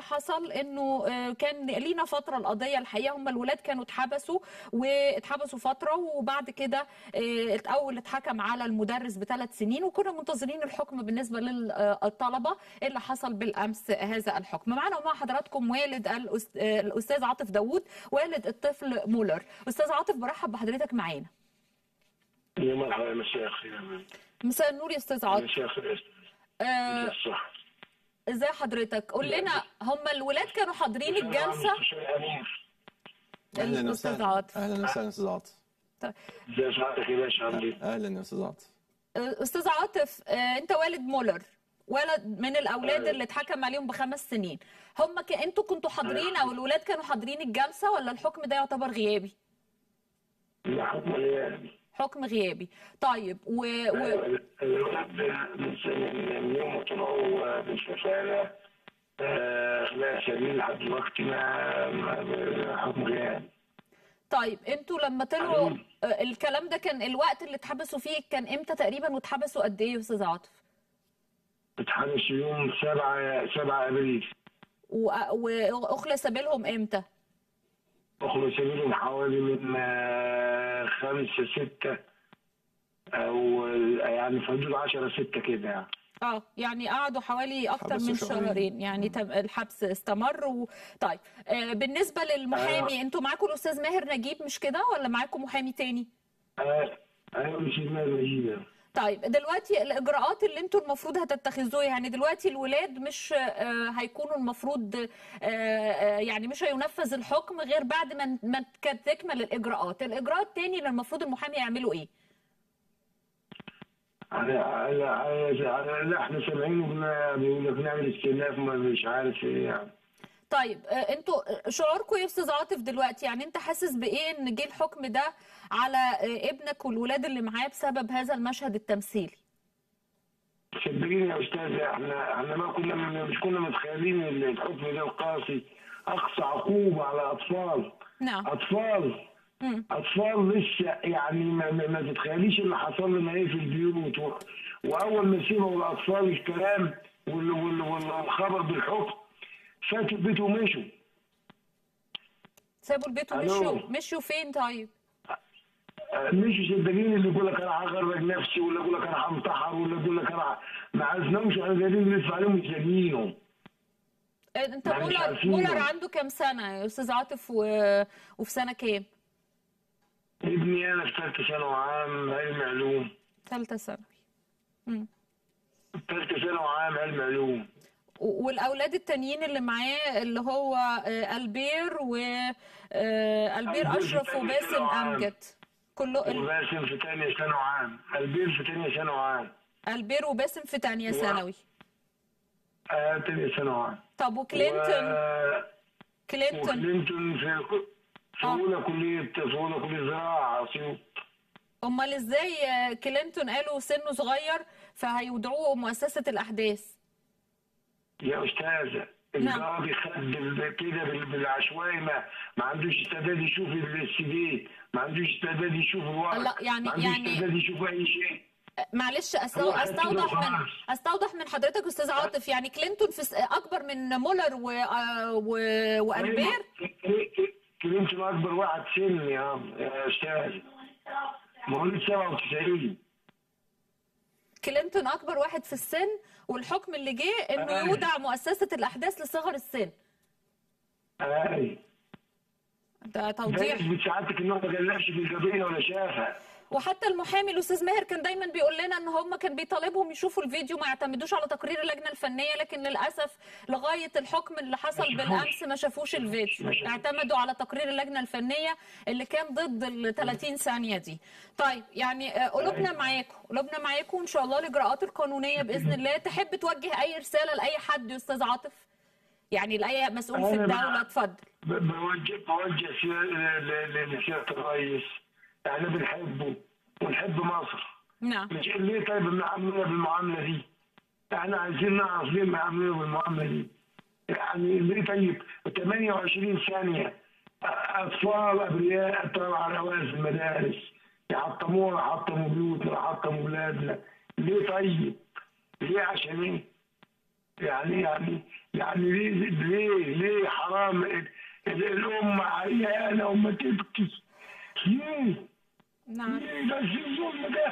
حصل انه آه، كان لينا فتره القضيه الحقيقه هم الولاد كانوا اتحبسوا واتحبسوا فتره وبعد كده آه، الاول اتحكم على المدرس بثلاث سنين وكنا منتظرين الحكم بالنسبه للطلبه اللي حصل بالامس هذا الحكم معنا ومع حضراتكم والد الأس- آه، الاستاذ عاطف داوود والد الطفل مولر استاذ عاطف برحب بحضرتك معانا يا مرحبا يا مساء الخير مساء النور يا استاذ عاطف مساء الخير آه، مساء الصح ازاي حضرتك قول لنا هم الولاد كانوا حاضرين الجلسه اهلا الأستاذ وسهلا عاطف. اهلا وسهلا استاذ عاطف طيب. ازي سعادتك يا باشا عامل ايه؟ اهلا يا استاذ عاطف استاذ عاطف آه، انت والد مولر ولد من الاولاد أيوة. اللي اتحكم عليهم بخمس سنين هم ك... انتوا كنتوا حاضرين او الولاد كانوا حاضرين الجلسه ولا الحكم ده يعتبر غيابي لا حكم غيابي حكم غيابي طيب و... و... الولاد من سنة من يوم ما طلعوا بالشفالة خلال سبيل لحد دلوقتي ما ما- حكم غيابي طيب انتوا لما طلعوا آه، الكلام ده كان الوقت اللي اتحبسوا فيه كان امتى تقريبا واتحبسوا قد ايه يا استاذ عاطف اتحبس يوم 7 7 ابريل و... واخلى سبيلهم امتى اخرج سبيلهم حوالي من آه، خمسة ستة أو يعني في حدود 10 6 كده يعني اه يعني قعدوا حوالي اكتر حبسوا من شهرين. شهرين يعني تم الحبس استمر و... طيب آه بالنسبه للمحامي أيوة. انتوا معاكم الاستاذ ماهر نجيب مش كده ولا معاكم محامي تاني آه، أيوة مش دماغي طيب دلوقتي الاجراءات اللي انتوا المفروض هتتخذوها يعني دلوقتي الولاد مش آه هيكونوا المفروض آه آه يعني مش هينفذ الحكم غير بعد ما ما تكمل الاجراءات الاجراء التاني اللي المفروض المحامي يعملوا ايه على على على على اللي احنا سامعينه بنا- بيقول لك نعمل استئناف ما مش عارف ايه يعني طيب آه، انتوا شعوركم يا استاذ عاطف دلوقتي يعني انت حاسس بايه ان جه الحكم ده على آه، ابنك والولاد اللي معاه بسبب هذا المشهد التمثيلي صدقيني يا استاذ احنا احنا ما كنا مش كنا متخيلين ان الحكم ده القاسي اقصى عقوبه على اطفال نعم اطفال مم. اطفال لسه يعني ما, ما, ما تتخيليش اللي حصل لنا ايه في البيوت و... واول ما سمعوا الاطفال الكلام وال... وال... والخبر بالحكم فاتوا البيت ومشوا سابوا البيت ألو. ومشوا مشوا فين طيب مش صدقيني اللي يقول لك انا هخرج نفسي ولا يقول لك انا همتحر ولا يقول لك انا ما عزناهمش واحنا قاعدين ندفع عليهم مش لاقيينهم آه، انت يعني مش مولر عارفين. مولر عنده كام سنه يا استاذ عاطف و... وفي سنه كام ابني انا في ثالثه ثانوي عام علم علوم ثالثه ثانوي مم. ثالثه ثانوي عام علم علوم و- والاولاد التانيين اللي معاه اللي هو آه، البير و آه، البير ألبير اشرف في تانية وباسم ثانوي عام. امجد كله ال- وباسم في ثانيه ثانوي عام البير في ثانيه ثانوي عام البير وباسم في تانية و- ثانوي آه ثانيه ثانوي عام طب وكلينتون و- كلينتون وكلينتون في في آه. اولى كليه في اولى كليه زراعه اسيوط امال ازاي آه، كلينتون قالوا سنه صغير فهيودعوه مؤسسة الاحداث يا استاذه نعم. القاضي خد بال- كده بال- بالعشوائي ما ما عندوش استعداد يشوف السي دي ما عندوش استعداد يشوف الورق لا، يعني- ما عندوش يعني- استعداد يشوف اي شيء معلش أستو- هو خد كده استوضح من خلاص. استوضح من حضرتك استاذ عاطف يعني كلينتون في س- اكبر من مولر و... آه، و... والبير كلينتون اكبر واحد سن يا يا استاذ مواليد 97 كلينتون اكبر واحد في السن والحكم اللي جه انه أيوة. يودع مؤسسة الاحداث لصغر السن اي ده ده توضيح يثبت سعادتك انه ما جلبش في القضيه ولا شافها وحتى المحامي الاستاذ ماهر كان دايما بيقول لنا ان هم كان بيطالبهم يشوفوا الفيديو ما يعتمدوش على تقرير اللجنه الفنيه لكن للاسف لغايه الحكم اللي حصل ما شافوش. بالامس ما شافوش الفيديو ما شافوش. اعتمدوا على تقرير اللجنه الفنيه اللي كان ضد ال 30 ثانيه دي طيب يعني آه، قلوبنا معاكم قلوبنا معاكم وان شاء الله الاجراءات القانونيه باذن الله تحب توجه اي رساله لاي حد يا استاذ عاطف يعني لاي مسؤول في أنا الدوله مع- اتفضل ب- بوجه بوجه سي- ل- ل- لسياده الرئيس احنا بنحبه ونحب مصر نعم مش ليه طيب بنعاملنا بالمعامله دي؟ احنا عايزين نعرف ليه بنعاملنا بالمعامله دي؟ يعني ليه طيب 28 ثانيه اطفال ابرياء طلعوا على رواز المدارس يحطمونا يحطموا بيوتنا يحطموا بلادنا ليه طيب؟ ليه عشان ايه؟ يعني يعني يعني ليه ليه م- ال- ال- الام عيانه وما تبكي ليه؟ نعم ليه بس الظلم ده؟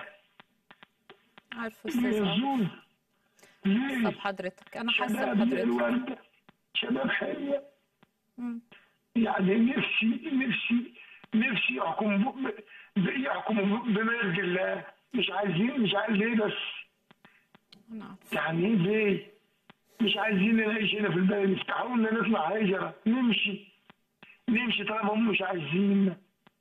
عارفه ليه استاذ عاطف الظلم؟ ليه؟ طب حضرتك انا حاسه شباب بحضرتك الوردة شباب حلوة مم. يعني نفسي نفسي نفسي يحكم ب- ب- يحكم بمرض الله مش عايزين مش عايز ليه بس انا عارفه يعني ايه ليه؟ مش عايزين نعيش هنا في البلد يفتحوا لنا نطلع هجرة نمشي نمشي طالما هم مش عايزين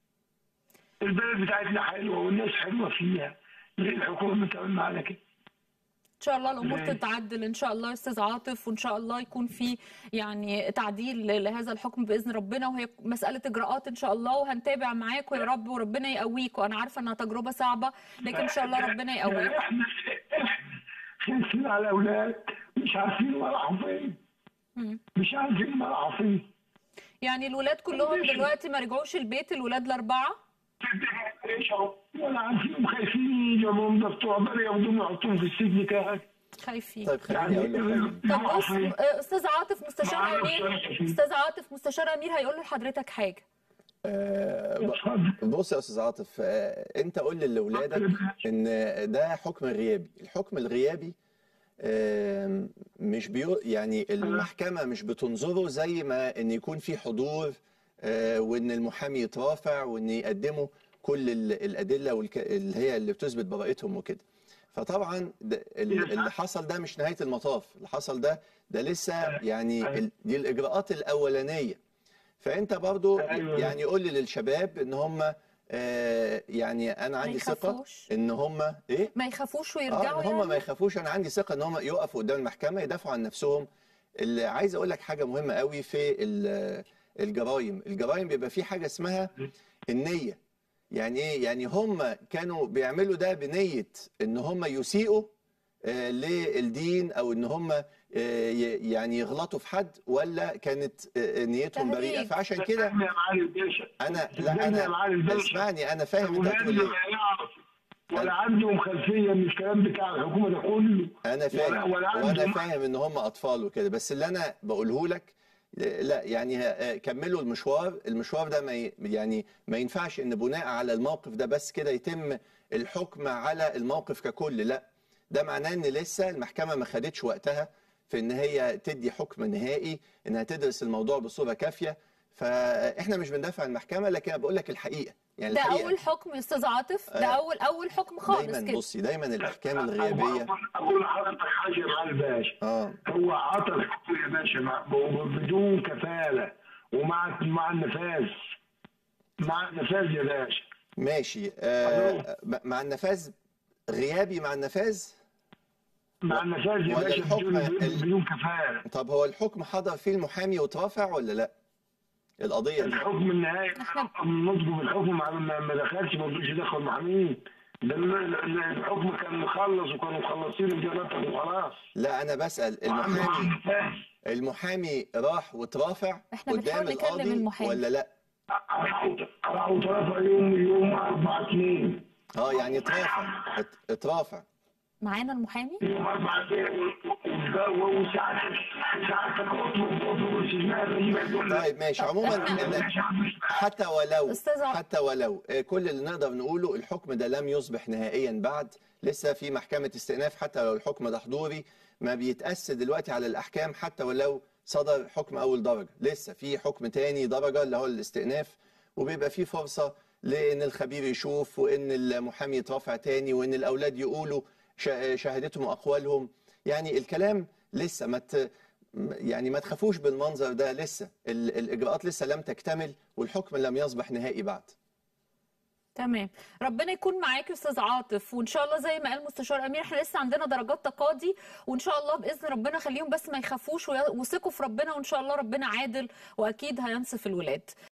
البلد بتاعتنا حلوة والناس حلوة فيها ليه الحكومة بتعمل معانا كده؟ ان شاء الله الامور ليه؟ تتعدل ان شاء الله يا استاذ عاطف وان شاء الله يكون في يعني تعديل لهذا الحكم باذن ربنا وهي مساله اجراءات ان شاء الله وهنتابع معاكم يا رب وربنا يقويكم انا عارفه انها تجربه صعبه لكن ان شاء الله ربنا يقويكم احنا احنا خايفين على الاولاد مش عارفين راحوا فين مم. مش عارفين راحوا فين يعني الولاد كلهم دلوقتي ما رجعوش البيت الولاد الاربعه ولا عارفين خايفين يجيبهم ده بتوع بقى ياخدوهم يحطوهم في السجن كده خايفين طيب خليني اقول لك حاجه طب بص آه، استاذ عاطف مستشار معانا امير مستشار. استاذ عاطف مستشار امير هيقول لحضرتك حاجه آه، ب- اتفضل بص يا استاذ عاطف آه، انت قول لاولادك ان ده حكم غيابي الحكم الغيابي آم، مش بيو يعني المحكمه مش بتنظره زي ما ان يكون في حضور آه، وان المحامي يترافع وان يقدموا كل ال- الادله والك- اللي هي اللي بتثبت براءتهم وكده فطبعا ده- ال- اللي حصل ده مش نهايه المطاف اللي حصل ده ده لسه يعني ال- دي الاجراءات الاولانيه فانت برضو أيوة. يعني قول لي للشباب ان هم آه، يعني انا عندي ثقه يخافوش. ان هم ايه ما يخافوش اه ويرجعوا ان هم ما يعني يخافوش انا عندي ثقه ان هم يقفوا قدام المحكمه يدافعوا عن نفسهم اللي عايز اقول لك حاجه مهمه قوي في ال- الجرائم الجرائم بيبقى في حاجه اسمها النيه يعني ايه يعني هم كانوا بيعملوا ده بنيه ان هم يسيئوا آه، للدين او ان هم آه، ي- يعني يغلطوا في حد ولا كانت آه، نيتهم بريئه تهديد. فعشان كده يا معالي الباشا انا صدقني لا يا معالي انا الباشا اسمعني انا فاهم انت اولادنا هتقول ما ايه يعرف ولا عندهم خلفيه من الكلام بتاع الحكومه ده كله انا فاهم ولا- ولا وانا عندهم- فاهم ان هم اطفال وكده بس اللي انا بقوله لك لا يعني ه- كملوا المشوار المشوار ده ما ي- يعني ما ينفعش ان بناء على الموقف ده بس كده يتم الحكم على الموقف ككل لا ده معناه ان لسه المحكمه ما خدتش وقتها في ان هي تدي حكم نهائي انها تدرس الموضوع بصوره كافيه فاحنا مش بندافع عن المحكمه لكن انا بقول لك الحقيقه يعني ده الحقيقه اول حكم يا استاذ عاطف ده آه. اول اول حكم خالص دايما كده بصي دايما الاحكام الغيابيه اقول لحضرتك حاجه يا معالي الباشا اه هو عطى الحكم يا باشا مع- بدون كفاله ومع مع النفاذ مع النفاذ يا باشا ماشي آه مع النفاذ غيابي مع النفاذ مع النفاذ يا ولا باشا الحكم بدون ال- بدون كفاله طب هو الحكم حضر فيه المحامي وترافع ولا لا القضية دي الحكم النهائي إحنا- النضج بالحكم ما ما ما دخلش ما رضيش يدخل محامين ده ال- ال- الحكم كان مخلص وكانوا مخلصين الجرائم وخلاص لا أنا بسأل مع المحامي النفاذ. المحامي راح وترافع إحنا قدام بنحاول نكلم القاضي المحامي. ولا لا راحوا ترافع يوم يوم 4 2 اه يعني اترافع ات- اترافع معانا المحامي يوم 4 2 وساعات ساعات اطلب اطلب الاستجمام طيب ماشي عموما إن- حتى ولو أستاذ عبد- حتى ولو آه، كل اللي نقدر نقوله الحكم ده لم يصبح نهائيا بعد لسه في محكمة استئناف حتى لو الحكم ده حضوري ما بيتأسس دلوقتي على الأحكام حتى ولو صدر حكم أول درجة لسه في حكم تاني درجة اللي هو الاستئناف وبيبقى في فرصة لأن الخبير يشوف وإن المحامي يترافع تاني وإن الأولاد يقولوا شا- شهادتهم وأقوالهم يعني الكلام لسه ما ت... يعني ما تخافوش بالمنظر ده لسه ال- الإجراءات لسه لم تكتمل والحكم لم يصبح نهائي بعد تمام ربنا يكون معاك يا استاذ عاطف وان شاء الله زي ما قال مستشار امير احنا لسه عندنا درجات تقاضي وان شاء الله باذن ربنا خليهم بس ما يخافوش ويثقوا في ربنا وان شاء الله ربنا عادل واكيد هينصف الولاد